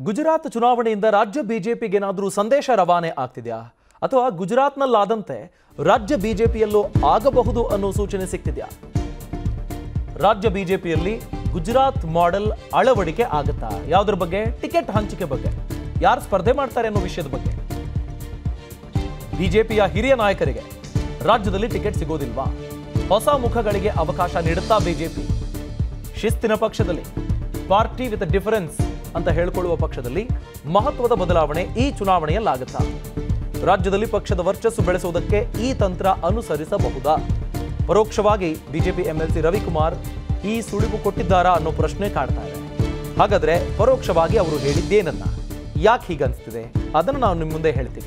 ಗುಜರಾತ್ ಚುನಾವಣೆಯಿಂದ ರಾಜ್ಯ ಬಿಜೆಪಿಗೆ ಏನಾದರೂ ಸಂದೇಶ ರವಾನೆ ಆಗ್ತಿದೆಯಾ ಅಥವಾ ಗುಜರಾತ್ನಲ್ಲಾದಂತೆ ರಾಜ್ಯ ಬಿಜೆಪಿಯಲ್ಲೂ ಆಗಬಹುದು ಅನ್ನೋ ಸೂಚನೆ ಸಿಗ್ತಿದೆಯಾ ರಾಜ್ಯ ಬಿಜೆಪಿಯಲ್ಲಿ ಗುಜರಾತ್ ಮಾಡೆಲ್ ಅಳವಡಿಕೆ ಆಗುತ್ತಾ ಯಾವುದ್ರ ಬಗ್ಗೆ ಟಿಕೆಟ್ ಹಂಚಿಕೆ ಬಗ್ಗೆ ಯಾರು ಸ್ಪರ್ಧೆ ಮಾಡ್ತಾರೆ ಅನ್ನೋ ವಿಷಯದ ಬಗ್ಗೆ ಬಿಜೆಪಿಯ ಹಿರಿಯ ನಾಯಕರಿಗೆ ರಾಜ್ಯದಲ್ಲಿ ಟಿಕೆಟ್ ಸಿಗೋದಿಲ್ವಾ ಹೊಸ ಮುಖಗಳಿಗೆ ಅವಕಾಶ ನೀಡುತ್ತಾ ಬಿಜೆಪಿ ಶಿಸ್ತಿನ ಪಕ್ಷದಲ್ಲಿ ಪಾರ್ಟಿ ವಿತ್ ಡಿಫರೆನ್ಸ್ ಅಂತ ಹೇಳ್ಕೊಳ್ಳುವ ಪಕ್ಷದಲ್ಲಿ ಮಹತ್ವದ ಬದಲಾವಣೆ ಈ ಚುನಾವಣೆಯಲ್ಲಾಗುತ್ತಾ ರಾಜ್ಯದಲ್ಲಿ ಪಕ್ಷದ ವರ್ಚಸ್ಸು ಬೆಳೆಸುವುದಕ್ಕೆ ಈ ತಂತ್ರ ಅನುಸರಿಸಬಹುದಾ ಪರೋಕ್ಷವಾಗಿ ಬಿಜೆಪಿ ಎಂಎಲ್ಸಿ ರವಿಕುಮಾರ್ ಈ ಸುಳಿವು ಕೊಟ್ಟಿದ್ದಾರಾ ಅನ್ನೋ ಪ್ರಶ್ನೆ ಕಾಡ್ತಾ ಇದೆ ಹಾಗಾದ್ರೆ ಪರೋಕ್ಷವಾಗಿ ಅವರು ಹೇಳಿದ್ದೇನನ್ನ ಯಾಕೆ ಹೀಗನ್ಸ್ತಿದೆ ಅದನ್ನು ನಾವು ನಿಮ್ಮ ಮುಂದೆ ಹೇಳ್ತೀವಿ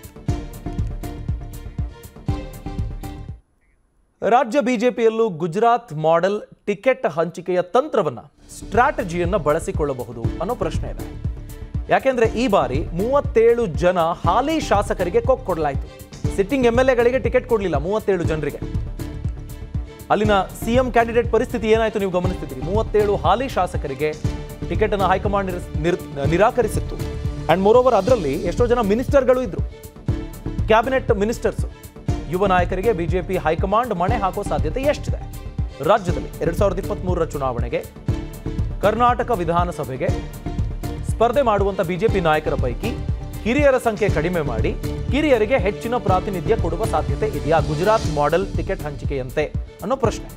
ರಾಜ್ಯ ಬಿಜೆಪಿಯಲ್ಲೂ ಗುಜರಾತ್ ಮಾಡೆಲ್ ಟಿಕೆಟ್ ಹಂಚಿಕೆಯ ತಂತ್ರವನ್ನ ಸ್ಟ್ರಾಟಜಿಯನ್ನ ಬಳಸಿಕೊಳ್ಳಬಹುದು ಅನ್ನೋ ಪ್ರಶ್ನೆ ಇದೆ ಯಾಕೆಂದ್ರೆ ಈ ಬಾರಿ ಮೂವತ್ತೇಳು ಜನ ಹಾಲಿ ಶಾಸಕರಿಗೆ ಕೊಕ್ ಕೊಡಲಾಯಿತು ಸಿಟ್ಟಿಂಗ್ ಎಂ ಎಲ್ ಎಗಳಿಗೆ ಟಿಕೆಟ್ ಕೊಡಲಿಲ್ಲ ಮೂವತ್ತೇಳು ಜನರಿಗೆ ಅಲ್ಲಿನ ಸಿಎಂ ಕ್ಯಾಂಡಿಡೇಟ್ ಪರಿಸ್ಥಿತಿ ಏನಾಯ್ತು ನೀವು ಗಮನಿಸ್ತಿದ್ದೀರಿ ಮೂವತ್ತೇಳು ಹಾಲಿ ಶಾಸಕರಿಗೆ ಟಿಕೆಟ್ ಅನ್ನು ಹೈಕಮಾಂಡ್ ನಿರ್- ನಿರ್- ನಿರಾಕರಿಸಿತ್ತು ಅಂಡ್ ಮೋರೋವರ್ ಅದರಲ್ಲಿ ಎಷ್ಟೋ ಜನ ಮಿನಿಸ್ಟರ್ಗಳು ಇದ್ರು ಕ್ಯಾಬಿನೆಟ್ ಮಿನಿಸ್ಟರ್ಸ್ ಯುವ ನಾಯಕರಿಗೆ ಬಿಜೆಪಿ ಹೈಕಮಾಂಡ್ ಮಣೆ ಹಾಕೋ ಸಾಧ್ಯತೆ ಎಷ್ಟಿದೆ ರಾಜ್ಯದಲ್ಲಿ ಎರಡ್ ಸಾವಿರದ ಇಪ್ಪತ್ತ್ ಮೂರರ ಚುನಾವಣೆಗೆ ಕರ್ನಾಟಕ ವಿಧಾನಸಭೆಗೆ ಸ್ಪರ್ಧೆ ಮಾಡುವಂತ ಬಿಜೆಪಿ ನಾಯಕರ ಪೈಕಿ ಹಿರಿಯರ ಸಂಖ್ಯೆ ಕಡಿಮೆ ಮಾಡಿ ಕಿರಿಯರಿಗೆ ಹೆಚ್ಚಿನ ಪ್ರಾತಿನಿಧ್ಯ ಕೊಡುವ ಸಾಧ್ಯತೆ ಇದೆಯಾ ಗುಜರಾತ್ ಮಾಡೆಲ್ ಟಿಕೆಟ್ ಹಂಚಿಕೆಯಂತೆ ಅನ್ನೋ ಪ್ರಶ್ನೆ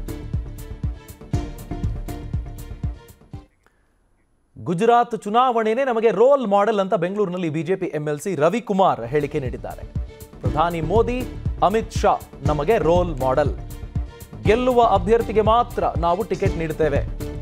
ಗುಜರಾತ್ ಚುನಾವಣೆನೇ ನಮಗೆ ರೋಲ್ ಮಾಡೆಲ್ ಅಂತ ಬೆಂಗಳೂರಿನಲ್ಲಿ ಬಿಜೆಪಿ ಎಂಎಲ್ಸಿ ರವಿಕುಮಾರ್ ಹೇಳಿಕೆ ನೀಡಿದ್ದಾರೆ ಪ್ರಧಾನಿ ಮೋದಿ ಅಮಿತ್ ಶಾ ನಮಗೆ ರೋಲ್ ಮಾಡೆಲ್ ಗೆಲ್ಲುವ ಅಭ್ಯರ್ಥಿಗೆ ಮಾತ್ರ ನಾವು ಟಿಕೆಟ್ ನೀಡುತ್ತೇವೆ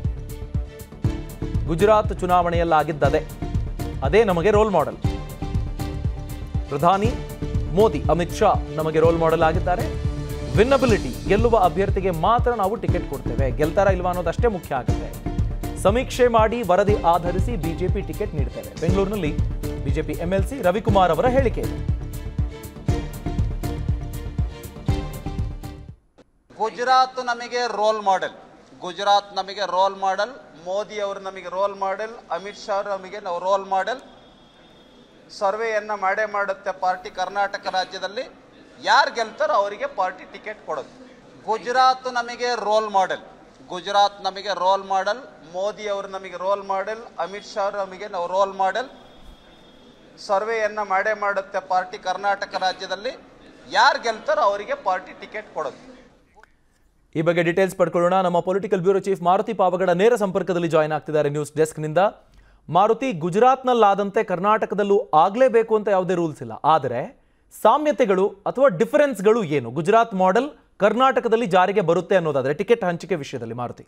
ಗುಜರಾತ್ ಚುನಾವಣೆಯಲ್ಲಾಗಿದ್ದದೆ ಅದೇ ನಮಗೆ ರೋಲ್ ಮಾಡೆಲ್ ಪ್ರಧಾನಿ ಮೋದಿ ಅಮಿತ್ ಶಾ ನಮಗೆ ರೋಲ್ ಮಾಡೆಲ್ ಆಗಿದ್ದಾರೆ ವಿನ್ನಬಿಲಿಟಿ ಗೆಲ್ಲುವ ಅಭ್ಯರ್ಥಿಗೆ ಮಾತ್ರ ನಾವು ಟಿಕೆಟ್ ಕೊಡ್ತೇವೆ ಗೆಲ್ತಾರಾ ಇಲ್ವಾ ಅನ್ನೋದಷ್ಟೇ ಮುಖ್ಯ ಆಗುತ್ತೆ ಸಮೀಕ್ಷೆ ಮಾಡಿ ವರದಿ ಆಧರಿಸಿ ಬಿಜೆಪಿ ಟಿಕೆಟ್ ನೀಡ್ತೇವೆ ಬೆಂಗಳೂರಿನಲ್ಲಿ ಬಿಜೆಪಿ ಎಂಎಲ್ಸಿ ರವಿಕುಮಾರ್ ಅವರ ಹೇಳಿಕೆ ಇದೆ ಗುಜರಾತ್ ನಮಗೆ ರೋಲ್ ಮಾಡೆಲ್ ಗುಜರಾತ್ ನಮಗೆ ರೋಲ್ ಮಾಡೆಲ್ ಮೋದಿ ಅವರು ನಮಗೆ ರೋಲ್ ಮಾಡೆಲ್ ಅಮಿತ್ ಶಾ ಅವರು ನಮಗೆ ನಾವು ರೋಲ್ ಮಾಡೆಲ್ ಸರ್ವೆಯನ್ನ ಮಾಡೇ ಮಾಡುತ್ತೆ ಪಾರ್ಟಿ ಕರ್ನಾಟಕ ರಾಜ್ಯದಲ್ಲಿ ಯಾರು ಗೆಲ್ತಾರೋ ಅವರಿಗೆ ಪಾರ್ಟಿ ಟಿಕೆಟ್ ಕೊಡೋದು ಗುಜರಾತ್ ನಮಗೆ ರೋಲ್ ಮಾಡೆಲ್ ಗುಜರಾತ್ ನಮಗೆ ರೋಲ್ ಮಾಡೆಲ್ ಮೋದಿ ಅವರು ನಮಗೆ ರೋಲ್ ಮಾಡೆಲ್ ಅಮಿತ್ ಶಾ ಅವರು ನಮಗೆ ನಾವು ರೋಲ್ ಮಾಡೆಲ್ ಸರ್ವೆಯನ್ನ ಮಾಡೇ ಮಾಡುತ್ತೆ ಪಾರ್ಟಿ ಕರ್ನಾಟಕ ರಾಜ್ಯದಲ್ಲಿ ಯಾರು ಗೆಲ್ತಾರೋ ಅವರಿಗೆ ಪಾರ್ಟಿ ಟಿಕೆಟ್ ಕೊಡೋದು ಈ ಬಗ್ಗೆ ಡೀಟೇಲ್ಸ್ ಪಡ್ಕೊಳ್ಳೋಣ ನಮ್ಮ political bureau chief Maruti Pavagada ನೇರ ಸಂಪರ್ಕದಲ್ಲಿ ಜಾಯ್ನ್ ಆಗ್ತಿದ್ದಾರೆ ನ್ಯೂಸ್ ಡೆಸ್ಕ್ನಿಂದ ಮಾರುತಿ ಗುಜರಾತ್ನಲ್ಲಾದಂತೆ ಕರ್ನಾಟಕದಲ್ಲೂ ಆಗಲೇಬೇಕು ಅಂತ ಯಾವುದೇ ರೂಲ್ಸ್ ಇಲ್ಲ ಆದರೆ ಸಾಮ್ಯತೆಗಳು ಅಥವಾ ಡಿಫರೆನ್ಸ್ಗಳು ಏನು ಗುಜರಾತ್ ಮಾಡೆಲ್ ಕರ್ನಾಟಕದಲ್ಲಿ ಜಾರಿಗೆ ಬರುತ್ತೆ ಅನ್ನೋದಾದ್ರೆ ಟಿಕೆಟ್ ಹಂಚಿಕೆ ವಿಷಯದಲ್ಲಿ ಮಾರುತಿ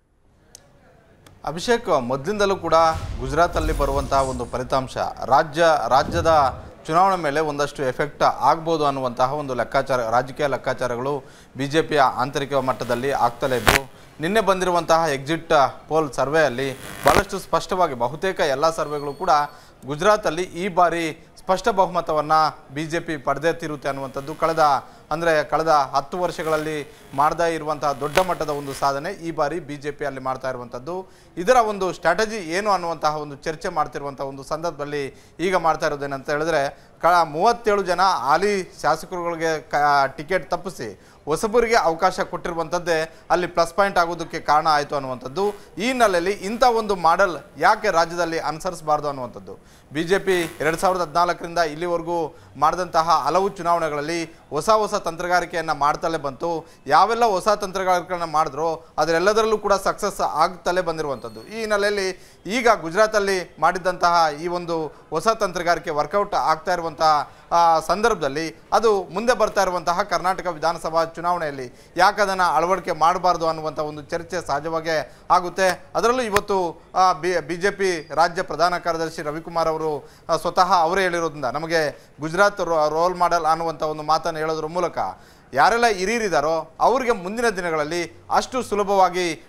ಅಭಿಷೇಕ್ ಮೊದಲಿಂದಲೂ ಕೂಡ ಗುಜರಾತಲ್ಲಿ ಬರುವಂತಹ ಒಂದು ಫಲಿತಾಂಶ ರಾಜ್ಯ ರಾಜ್ಯದ ಚುನಾವಣೆ ಮೇಲೆ ಒಂದಷ್ಟು ಎಫೆಕ್ಟ್ ಆಗ್ಬೋದು ಅನ್ನುವಂತಹ ಒಂದು ಲೆಕ್ಕಾಚಾರ ರಾಜಕೀಯ ಲೆಕ್ಕಾಚಾರಗಳು ಬಿ ಜೆ ಪಿಯ ಆಂತರಿಕ ಮಟ್ಟದಲ್ಲಿ ಆಗ್ತಲೇ ಇದ್ವು ನಿನ್ನೆ ಬಂದಿರುವಂತಹ ಎಕ್ಸಿಟ್ ಪೋಲ್ ಸರ್ವೆಯಲ್ಲಿ ಬಹಳಷ್ಟು ಸ್ಪಷ್ಟವಾಗಿ ಬಹುತೇಕ ಎಲ್ಲ ಸರ್ವೆಗಳು ಕೂಡ ಗುಜರಾತಲ್ಲಿ ಈ ಬಾರಿ ಸ್ಪಷ್ಟ ಬಹುಮತವನ್ನು ಬಿ ಜೆ ಪಿ ಪಡೆದೇ ತೀರುತ್ತೆ ಅನ್ನುವಂಥದ್ದು ಕಳೆದ ಅಂದರೆ ಕಳೆದ ಹತ್ತು ವರ್ಷಗಳಲ್ಲಿ ಮಾಡದೇ ಇರುವಂತಹ ದೊಡ್ಡ ಮಟ್ಟದ ಒಂದು ಸಾಧನೆ ಈ ಬಾರಿ ಬಿ ಜೆ ಪಿಯಲ್ಲಿ ಮಾಡ್ತಾ ಇರುವಂಥದ್ದು ಇದರ ಒಂದು ಸ್ಟ್ರಾಟಜಿ ಏನು ಅನ್ನುವಂತಹ ಒಂದು ಚರ್ಚೆ ಮಾಡ್ತಿರುವಂಥ ಒಂದು ಸಂದರ್ಭದಲ್ಲಿ ಈಗ ಮಾಡ್ತಾ ಇರೋದೇನಂತ ಹೇಳಿದ್ರೆ ಕ ಮೂವತ್ತೇಳು ಜನ ಹಾಲಿ ಶಾಸಕರುಗಳಿಗೆ ಕ ಟಿಕೆಟ್ ತಪ್ಪಿಸಿ ಹೊಸಬರಿಗೆ ಅವಕಾಶ ಕೊಟ್ಟಿರುವಂಥದ್ದೇ ಅಲ್ಲಿ ಪ್ಲಸ್ ಪಾಯಿಂಟ್ ಆಗೋದಕ್ಕೆ ಕಾರಣ ಆಯಿತು ಅನ್ನುವಂಥದ್ದು ಈ ಹಿನ್ನೆಲೆಯಲ್ಲಿ ಇಂಥ ಒಂದು ಮಾಡೆಲ್ ಯಾಕೆ ರಾಜ್ಯದಲ್ಲಿ ಅನುಸರಿಸಬಾರ್ದು ಅನ್ನುವಂಥದ್ದು ಬಿ ಜೆ ಪಿ ಎರಡು ಸಾವಿರದ ಹದಿನಾಲ್ಕರಿಂದ ಇಲ್ಲಿವರೆಗೂ ಮಾಡಿದಂತಹ ಹಲವು ಚುನಾವಣೆಗಳಲ್ಲಿ ಹೊಸ ಹೊಸ ತಂತ್ರಗಾರಿಕೆಯನ್ನು ಮಾಡ್ತಲೇ ಬಂತು ಯಾವೆಲ್ಲ ಹೊಸ ತಂತ್ರಗಾರಿಕೆಯನ್ನು ಮಾಡಿದ್ರೋ ಅದರೆಲ್ಲದರಲ್ಲೂ ಕೂಡ ಸಕ್ಸಸ್ ಆಗ್ತಲೇ ಬಂದಿರುವಂಥದ್ದು ಈ ಹಿನ್ನೆಲೆಯಲ್ಲಿ ಈಗ ಗುಜರಾತಲ್ಲಿ ಮಾಡಿದ್ದಂತಹ ಈ ಒಂದು ಹೊಸ ತಂತ್ರಗಾರಿಕೆ ವರ್ಕೌಟ್ ಆಗ್ತಾ ಇರುವಂತಹ ಆ, ಸಂದರ್ಭದಲ್ಲಿ ಅದು ಮುಂದೆ ಬರ್ತಾ ಇರುವಂತಹ ಕರ್ನಾಟಕ ವಿಧಾನಸಭಾ ಚುನಾವಣೆಯಲ್ಲಿ ಯಾಕೆ ಅದನ್ನು ಅಳವಡಿಕೆ ಮಾಡಬಾರ್ದು ಅನ್ನುವಂಥ ಒಂದು ಚರ್ಚೆ ಸಹಜವಾಗೇ ಆಗುತ್ತೆ ಅದರಲ್ಲೂ ಇವತ್ತು ಬಿ ಬಿ ಜೆ ಪಿ ರಾಜ್ಯ ಪ್ರಧಾನ ಕಾರ್ಯದರ್ಶಿ ರವಿಕುಮಾರ್ ಅವರು ಆ, ಸ್ವತಃ ಅವರೇ ಹೇಳಿರೋದ್ರಿಂದ ನಮಗೆ ಗುಜರಾತ್ ರೋ- ರೋಲ್ ಮಾಡೆಲ್ ಅನ್ನುವಂಥ ಒಂದು ಮಾತನ್ನು ಹೇಳೋದ್ರ ಮೂಲಕ ಯಾರೆಲ್ಲ ಹಿರಿಯರಿದ್ದಾರೋ ಅವರಿಗೆ ಮುಂದಿನ ದಿನಗಳಲ್ಲಿ ಅಷ್ಟು ಸುಲಭವಾಗಿ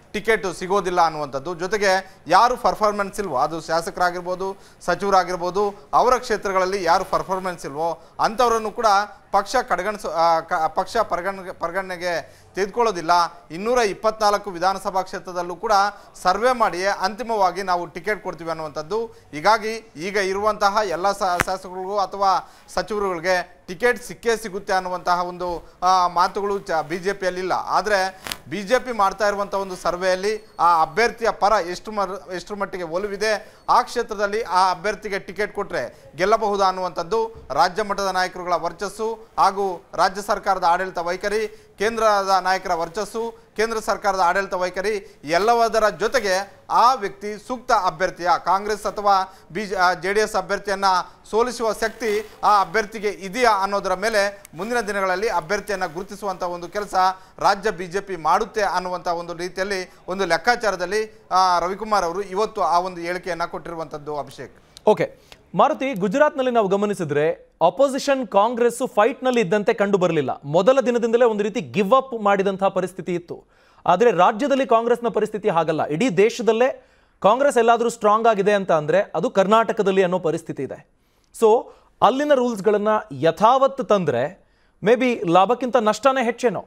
ಟಿಕೆಟ್ ಸಿಗೋದಿಲ್ಲ ಅನ್ನುವಂಥದ್ದು ಜೊತೆಗೆ ಯಾರು ಪರ್ಫಾರ್ಮೆನ್ಸ್ ಇಲ್ವೋ ಅದು ಶಾಸಕರಾಗಿರ್ಬೋದು ಸಚಿವರಾಗಿರ್ಬೋದು ಅವರ ಕ್ಷೇತ್ರಗಳಲ್ಲಿ ಯಾರು ಪರ್ಫಾರ್ಮೆನ್ಸ್ ಇಲ್ವೋ ಅಂಥವರನ್ನು ಕೂಡ ಪಕ್ಷ ಕಡೆಗಣಿಸ ಆ, ಕ- ಪಕ್ಷ ಪರಿಗಣ ಪರಿಗಣನೆಗೆ ತೆಗೆದುಕೊಳ್ಳೋದಿಲ್ಲ ಇನ್ನೂರ ಇಪ್ಪತ್ನಾಲ್ಕು ವಿಧಾನಸಭಾ ಕ್ಷೇತ್ರದಲ್ಲೂ ಕೂಡ ಸರ್ವೆ ಮಾಡಿ ಅಂತಿಮವಾಗಿ ನಾವು ಟಿಕೆಟ್ ಕೊಡ್ತೀವಿ ಅನ್ನುವಂಥದ್ದು ಹೀಗಾಗಿ ಈಗ ಇರುವಂತಹ ಎಲ್ಲ ಶಾಸಕರಿಗೂ ಅಥವಾ ಸಚಿವರುಗಳಿಗೆ ಟಿಕೆಟ್ ಸಿಕ್ಕೇ ಸಿಗುತ್ತೆ ಅನ್ನುವಂತಹ ಒಂದು ಆ, ಮಾತುಗಳು ಚ ಬಿ ಜೆ ಪಿಯಲ್ಲಿಲ್ಲ ಆದರೆ ಬಿ ಜೆ ಪಿ ಮಾಡ್ತಾ ಇರುವಂಥ ಒಂದು ಸರ್ವೆಯಲ್ಲಿ ಆ ಅಭ್ಯರ್ಥಿಯ ಪರ ಎಷ್ಟು ಮರ್ ಎಷ್ಟು ಮಟ್ಟಿಗೆ ಒಲವಿದೆ ಆ ಕ್ಷೇತ್ರದಲ್ಲಿ ಆ ಅಭ್ಯರ್ಥಿಗೆ ಟಿಕೆಟ್ ಕೊಟ್ಟರೆ ಗೆಲ್ಲಬಹುದು ಅನ್ನುವಂಥದ್ದು ರಾಜ್ಯ ಮಟ್ಟದ ನಾಯಕರುಗಳ ವರ್ಚಸ್ಸು ಹಾಗೂ ರಾಜ್ಯ ಸರ್ಕಾರದ ಆಡಳಿತ ವೈಖರಿ ಕೇಂದ್ರದ ನಾಯಕರ ವರ್ಚಸ್ಸು ಕೇಂದ್ರ ಸರ್ಕಾರದ ಆಡಳಿತ ವೈಖರಿ ಎಲ್ಲವದರ ಜೊತೆಗೆ ಆ ವ್ಯಕ್ತಿ ಸೂಕ್ತ ಅಭ್ಯರ್ಥಿಯ ಕಾಂಗ್ರೆಸ್ ಅಥವಾ ಬಿ ಜೆ ಡಿ ಎಸ್ ಅಭ್ಯರ್ಥಿಯನ್ನು ಸೋಲಿಸುವ ಶಕ್ತಿ ಆ ಅಭ್ಯರ್ಥಿಗೆ ಇದೆಯಾ ಅನ್ನೋದರ ಮೇಲೆ ಮುಂದಿನ ದಿನಗಳಲ್ಲಿ ಅಭ್ಯರ್ಥಿಯನ್ನು ಗುರುತಿಸುವಂಥ ಒಂದು ಕೆಲಸ ರಾಜ್ಯ ಬಿ ಜೆ ಪಿ ಮಾಡುತ್ತೆ ಅನ್ನುವಂಥ ಒಂದು ರೀತಿಯಲ್ಲಿ ಒಂದು ಲೆಕ್ಕಾಚಾರದಲ್ಲಿ ಆ, ರವಿಕುಮಾರ್ ಅವರು ಇವತ್ತು ಆ ಒಂದು ಹೇಳಿಕೆಯನ್ನು ಕೊಟ್ಟಿರುವಂಥದ್ದು ಅಭಿಷೇಕ್ ಓಕೆ ಮಾರುತಿ ಗುಜರಾತ್ನಲ್ಲಿ ನಾವು ಗಮನಿಸಿದ್ರೆ ಅಪೋಸಿಷನ್ ಕಾಂಗ್ರೆಸ್ ಫೈಟ್ನಲ್ಲಿ ಇದ್ದಂತೆ ಕಂಡು ಬರಲಿಲ್ಲ ಮೊದಲ ದಿನದಿಂದಲೇ ಒಂದು ರೀತಿ ಗಿವ್ ಅಪ್ ಮಾಡಿದಂತಹ ಪರಿಸ್ಥಿತಿ ಇತ್ತು ಆದರೆ ರಾಜ್ಯದಲ್ಲಿ ಕಾಂಗ್ರೆಸ್ನ ಪರಿಸ್ಥಿತಿ ಹಾಗಲ್ಲ ಇಡೀ ದೇಶದಲ್ಲೇ ಕಾಂಗ್ರೆಸ್ ಎಲ್ಲಾದರೂ ಸ್ಟ್ರಾಂಗ್ ಆಗಿದೆ ಅಂತ ಅಂದರೆ ಅದು ಕರ್ನಾಟಕದಲ್ಲಿ ಅನ್ನೋ ಪರಿಸ್ಥಿತಿ ಇದೆ ಸೊ ಅಲ್ಲಿನ ರೂಲ್ಸ್ಗಳನ್ನು ಯಥಾವತ್ ತಂದರೆ ಮೇ ಬಿ ಲಾಭಕ್ಕಿಂತ ನಷ್ಟನೇ ಹೆಚ್ಚೇನೋ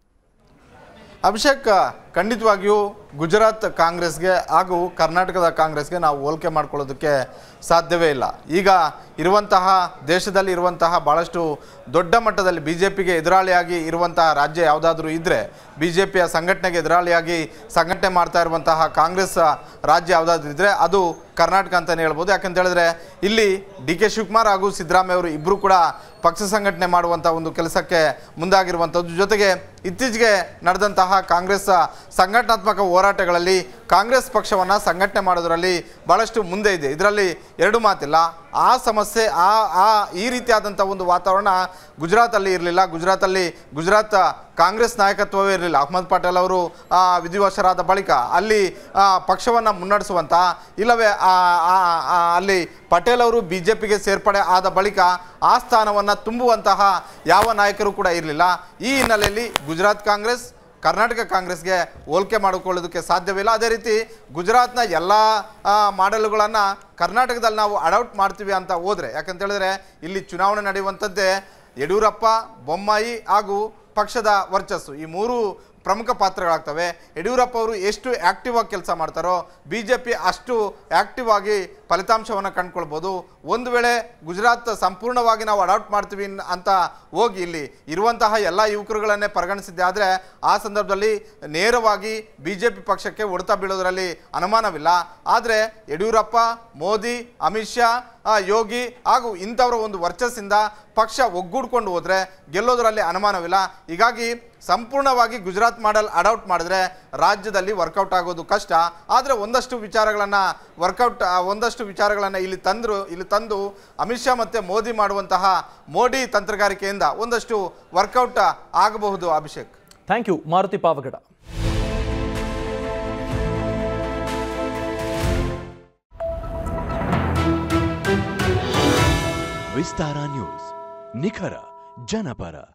ಅಭಿಷೇಕ್ ಖಂಡಿತವಾಗಿಯೂ ಗುಜರಾತ್ ಕಾಂಗ್ರೆಸ್ಗೆ ಹಾಗೂ ಕರ್ನಾಟಕದ ಕಾಂಗ್ರೆಸ್ಗೆ ನಾವು ಹೋಲಿಕೆ ಮಾಡ್ಕೊಳ್ಳೋದಕ್ಕೆ ಸಾಧ್ಯವೇ ಇಲ್ಲ ಈಗ ಇರುವಂತಹ ದೇಶದಲ್ಲಿ ಇರುವಂತಹ ಭಾಳಷ್ಟು ದೊಡ್ಡ ಮಟ್ಟದಲ್ಲಿ ಬಿ ಜೆ ಪಿಗೆ ಎದುರಾಳಿಯಾಗಿ ಇರುವಂತಹ ರಾಜ್ಯ ಯಾವುದಾದ್ರೂ ಇದ್ದರೆ ಬಿ ಜೆ ಪಿಯ ಸಂಘಟನೆಗೆ ಎದುರಾಳಿಯಾಗಿ ಸಂಘಟನೆ ಮಾಡ್ತಾ ಇರುವಂತಹ ಕಾಂಗ್ರೆಸ್ ರಾಜ್ಯ ಯಾವುದಾದ್ರೂ ಇದ್ದರೆ ಅದು ಕರ್ನಾಟಕ ಅಂತಲೇ ಹೇಳ್ಬೋದು ಯಾಕಂತ ಹೇಳಿದ್ರೆ ಇಲ್ಲಿ ಡಿ ಕೆ ಶಿವಕುಮಾರ್ ಹಾಗೂ ಸಿದ್ದರಾಮಯ್ಯ ಅವರು ಇಬ್ಬರು ಕೂಡ ಪಕ್ಷ ಸಂಘಟನೆ ಮಾಡುವಂಥ ಒಂದು ಕೆಲಸಕ್ಕೆ ಮುಂದಾಗಿರುವಂಥದ್ದು ಜೊತೆಗೆ ಇತ್ತೀಚೆಗೆ ನಡೆದಂತಹ ಕಾಂಗ್ರೆಸ್ ಸಂಘಟನಾತ್ಮಕ ಹೋರಾಟಗಳಲ್ಲಿ ಕಾಂಗ್ರೆಸ್ ಪಕ್ಷವನ್ನು ಸಂಘಟನೆ ಮಾಡೋದರಲ್ಲಿ ಭಾಳಷ್ಟು ಮುಂದೆ ಇದೆ ಇದರಲ್ಲಿ ಎರಡು ಮಾತಿಲ್ಲ ಆ ಸಮಸ್ಯೆ ಆ ಆ ಈ ರೀತಿಯಾದಂಥ ಒಂದು ವಾತಾವರಣ ಗುಜರಾತಲ್ಲಿ ಇರಲಿಲ್ಲ ಗುಜರಾತಲ್ಲಿ ಗುಜರಾತ್ ಕಾಂಗ್ರೆಸ್ ನಾಯಕತ್ವವೇ ಇರಲಿಲ್ಲ ಅಹ್ಮದ್ ಪಟೇಲ್ ಅವರು ಆ, ವಿಧಿವಶರಾದ ಬಳಿಕ ಅಲ್ಲಿ ಪಕ್ಷವನ್ನು ಮುನ್ನಡೆಸುವಂಥ ಇಲ್ಲವೇ ಆ, ಆ, ಆ, ಅಲ್ಲಿ ಪಟೇಲ್ ಅವರು ಬಿ ಜೆ ಪಿಗೆ ಸೇರ್ಪಡೆ ಆದ ಬಳಿಕ ಆ ಸ್ಥಾನವನ್ನು ತುಂಬುವಂತಹ ಯಾವ ನಾಯಕರು ಕೂಡ ಇರಲಿಲ್ಲ ಈ ಹಿನ್ನೆಲೆಯಲ್ಲಿ ಗುಜರಾತ್ ಕಾಂಗ್ರೆಸ್ ಕರ್ನಾಟಕ ಕಾಂಗ್ರೆಸ್ಗೆ ಹೋಲಿಕೆ ಮಾಡಿಕೊಳ್ಳೋದಕ್ಕೆ ಸಾಧ್ಯವಿಲ್ಲ ಅದೇ ರೀತಿ ಗುಜರಾತ್ನ ಎಲ್ಲ ಮಾಡೆಲ್ಗಳನ್ನು ಕರ್ನಾಟಕದಲ್ಲಿ ನಾವು ಅಡಾಪ್ಟ್ ಮಾಡ್ತೀವಿ ಅಂತ ಹೋದರೆ ಯಾಕಂತ ಹೇಳಿದ್ರೆ ಇಲ್ಲಿ ಚುನಾವಣೆ ನಡೆಯುವಂಥದ್ದೇ ಯಡಿಯೂರಪ್ಪ ಬೊಮ್ಮಾಯಿ ಹಾಗೂ ಪಕ್ಷದ ವರ್ಚಸ್ಸು ಈ ಮೂರು ಪ್ರಮುಖ ಪಾತ್ರಗಳಾಗ್ತವೆ ಯಡಿಯೂರಪ್ಪ ಅವರು ಎಷ್ಟು ಆ್ಯಕ್ಟಿವ್ ಆಗಿ ಕೆಲಸ ಮಾಡ್ತಾರೋ ಬಿ ಜೆ ಪಿ ಅಷ್ಟು ಆ್ಯಕ್ಟಿವ್ ಆಗಿ ಫಲಿತಾಂಶವನ್ನು ಕಂಡುಕೊಳ್ಬೋದು ಒಂದು ವೇಳೆ ಗುಜರಾತ್ ಸಂಪೂರ್ಣವಾಗಿ ನಾವು ಅಡಾಪ್ಟ್ ಮಾಡ್ತೀವಿ ಅನ್- ಅಂತ ಹೋಗಿ ಇಲ್ಲಿ ಇರುವಂತಹ ಎಲ್ಲ ಯುವಕರುಗಳನ್ನೇ ಪರಿಗಣಿಸಿದ್ದೆ ಆದರೆ ಆ ಸಂದರ್ಭದಲ್ಲಿ ನೇರವಾಗಿ ಬಿ ಜೆ ಪಿ ಪಕ್ಷಕ್ಕೆ ಹೊಡೆತ ಬೀಳೋದರಲ್ಲಿ ಅನುಮಾನವಿಲ್ಲ ಆದರೆ ಯಡಿಯೂರಪ್ಪ ಮೋದಿ ಅಮಿತ್ ಶಾ ಆ, ಯೋಗಿ ಹಾಗೂ ಇಂಥವರ ಒಂದು ವರ್ಚಸ್ಸಿಂದ ಪಕ್ಷ ಒಗ್ಗೂಡ್ಕೊಂಡು ಹೋದರೆ ಗೆಲ್ಲೋದರಲ್ಲಿ ಅನುಮಾನವಿಲ್ಲ ಹೀಗಾಗಿ ಸಂಪೂರ್ಣವಾಗಿ ಗುಜರಾತ್ ಮಾಡೆಲ್ ಅಡಾಪ್ಟ್ ಮಾಡಿದ್ರೆ ರಾಜ್ಯದಲ್ಲಿ ವರ್ಕೌಟ್ ಆಗೋದು ಕಷ್ಟ ಆದರೆ ಒಂದಷ್ಟು ವಿಚಾರಗಳನ್ನು ವರ್ಕೌಟ್ ಒಂದಷ್ಟು ವಿಚಾರಗಳನ್ನು ಇಲ್ಲಿ ತಂದರು ಇಲ್ಲಿ ತಂದು ಅಮಿತ್ ಶಾ ಮತ್ತು ಮೋದಿ ಮಾಡುವಂತಹ ಮೋಡಿ ತಂತ್ರಗಾರಿಕೆಯಿಂದ ಒಂದಷ್ಟು ವರ್ಕೌಟ್ ಆಗಬಹುದು Abhishek thank you Maruti Pavagada Vistara news ನಿಖರ ಜನಪರ